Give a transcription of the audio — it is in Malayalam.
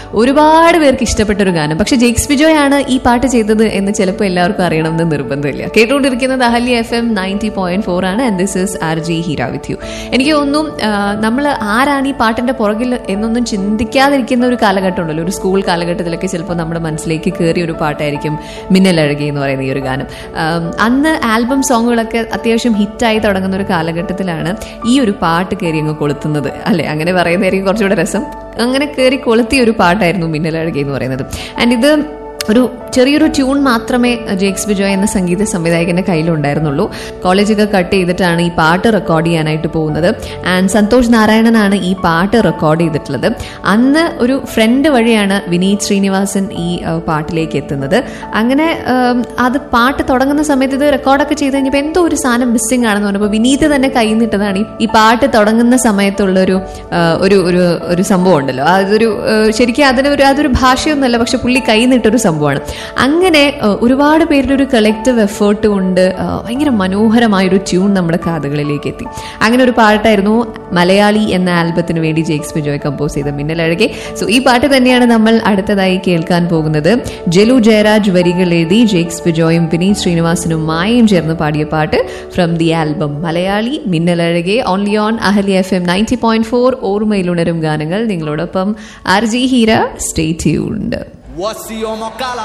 ഒരുപാട് പേർക്ക് ഇഷ്ടപ്പെട്ട ഒരു ഗാനം പക്ഷെ ജെയ്ക്സ് ബിജോയ് ആണ് ഈ പാട്ട് ചെയ്തത് എന്ന് ചിലപ്പോൾ എല്ലാവർക്കും അറിയണമെന്ന് നിർബന്ധമില്ല കേട്ടുകൊണ്ടിരിക്കുന്നത് Ahalya FM ninety point four ഫോർ ആണ് and this is R G Heera with you എനിക്ക് തോന്നുന്നു നമ്മൾ ആരാണ് ഈ പാട്ടിന്റെ പുറകിൽ എന്നൊന്നും ചിന്തിക്കാതിരിക്കുന്ന ഒരു കാലഘട്ടം ഉണ്ടല്ലോ ഒരു സ്കൂൾ കാലഘട്ടത്തിലൊക്കെ ചിലപ്പോൾ നമ്മുടെ മനസ്സിലേക്ക് കയറിയ ഒരു പാട്ടായിരിക്കും മിന്നലഴകി എന്ന് പറയുന്ന ഈ ഒരു ഗാനം ആം, അന്ന് ആൽബം സോങ്ങുകളൊക്കെ അത്യാവശ്യം ഹിറ്റായി തുടങ്ങുന്ന ഒരു കാലഘട്ടത്തിലാണ് ഈ ഒരു പാട്ട് കയറി അങ്ങ് കൊളുത്തുന്നത് അല്ലെ അങ്ങനെ പറയുന്നതായിരിക്കും കുറച്ചുകൂടെ രസം അങ്ങനെ കയറി കൊളുത്തിയ ഒരു പാട്ടായിരുന്നു മിന്നലഴകി എന്ന് പറയുന്നത് ആൻഡ് ഇത് ഒരു ചെറിയൊരു ട്യൂൺ മാത്രമേ ജേക്സ് ബിജോയ് എന്ന സംഗീത സംവിധായകന്റെ കയ്യിലുണ്ടായിരുന്നുള്ളൂ കോളേജൊക്കെ കട്ട് ചെയ്തിട്ടാണ് ഈ പാട്ട് റെക്കോർഡ് ചെയ്യാനായിട്ട് പോകുന്നത് ആൻഡ് സന്തോഷ് നാരായണനാണ് ഈ പാട്ട് റെക്കോർഡ് ചെയ്തിട്ടുള്ളത് അന്ന് ഒരു ഫ്രണ്ട് വഴിയാണ് വിനീത് ശ്രീനിവാസൻ ഈ ആ, പാട്ടിലേക്ക് എത്തുന്നത് അങ്ങനെ ആം, അത് പാട്ട് തുടങ്ങുന്ന സമയത്ത് ഇത് റെക്കോർഡൊക്കെ ചെയ്ത് കഴിഞ്ഞപ്പോൾ എന്തോ ഒരു സാധനം മിസ്സിംഗ് ആണെന്ന് പറഞ്ഞപ്പോൾ വിനീത് തന്നെ കൈ നിട്ടതാണ് ഈ- ഈ പാട്ട് തുടങ്ങുന്ന സമയത്തുള്ള ഒരു ആ, ഒരു ഒരു ഒരു സംഭവം ഉണ്ടല്ലോ അതൊരു ആ, ശരിക്കും അതിന് ഒരു അതൊരു ഭാഷയൊന്നുമല്ല പക്ഷെ പുള്ളി കൈ നിട്ടൊരു സംഭവമാണ് അങ്ങനെ ആ, ഒരുപാട് പേരുടെ ഒരു കളക്റ്റീവ് എഫേർട്ട് കൊണ്ട് ആ, ഭയങ്കര മനോഹരമായൊരു ട്യൂൺ നമ്മുടെ കാതുകളിലേക്ക് എത്തി അങ്ങനെ ഒരു പാട്ടായിരുന്നു മലയാളി എന്ന ആൽബത്തിന് വേണ്ടി ജെയ്ക്സ് ബിജോയ് കമ്പോസ് ചെയ്ത മിന്നലഴകെ സോ ഈ പാട്ട് തന്നെയാണ് നമ്മൾ അടുത്തതായി കേൾക്കാൻ പോകുന്നത് ജലു ജയരാജ് വരികൾ എഴുതി ജെയ്ക്സ് ബിജോയും വിനീത് ശ്രീനിവാസനും മായയും ചേർന്ന് പാടിയ പാട്ട് from the album Malayali Minnalazhake only on Ahalya FM ninety point four ഫോർ ഓർമ്മയിലുണരും ഗാനങ്ങൾ നിങ്ങളോടൊപ്പം R G Heera stay tuned Wasiyo mokala